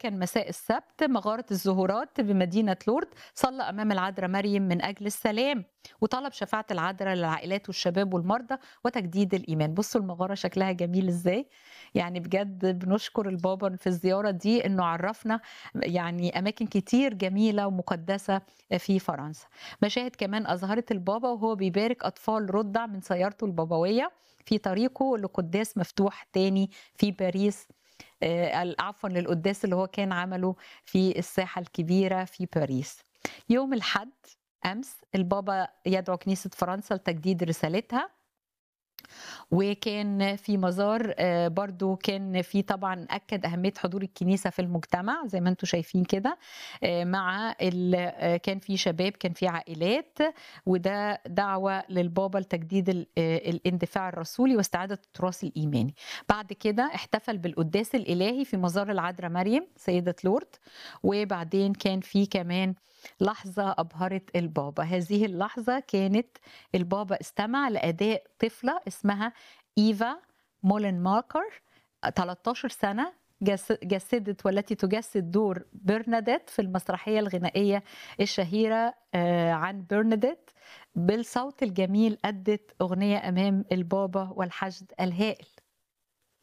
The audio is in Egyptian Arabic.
كان مساء السبت مغارة الزهورات بمدينة لورد صلى أمام العذراء مريم من أجل السلام وطلب شفاعة العذراء للعائلات والشباب والمرضى وتجديد الإيمان بصوا المغارة شكلها جميل إزاي يعني بجد بنشكر البابا في الزيارة دي إنه عرفنا يعني أماكن كتير جميلة ومقدسة في فرنسا مشاهد كمان أظهرت البابا وهو بيبارك أطفال رضع من سيارته البابوية في طريقه لقداس مفتوح تاني في باريس آه، عفوا للقداس اللي هو كان عمله في الساحة الكبيرة في باريس يوم الحد أمس البابا يدعو كنيسة فرنسا لتجديد رسالتها وكان في مزار آه، برضو كان في طبعا اكد اهميه حضور الكنيسه في المجتمع زي ما انتم شايفين كده آه، مع ال- آه، كان في شباب كان في عائلات وده دعوه للبابا لتجديد ال- آه، الاندفاع الرسولي واستعاده التراث الايماني بعد كده احتفل بالقداس الالهي في مزار العذراء مريم سيده لورد وبعدين كان في كمان لحظه ابهرت البابا هذه اللحظه كانت البابا استمع لاداء طفله اسمها ايفا مولن ماركر 13 سنه جس- جسدت والتي تجسد دور برناديت في المسرحيه الغنائيه الشهيره آه، عن برناديت بالصوت الجميل ادت اغنيه امام البابا والحشد الهائل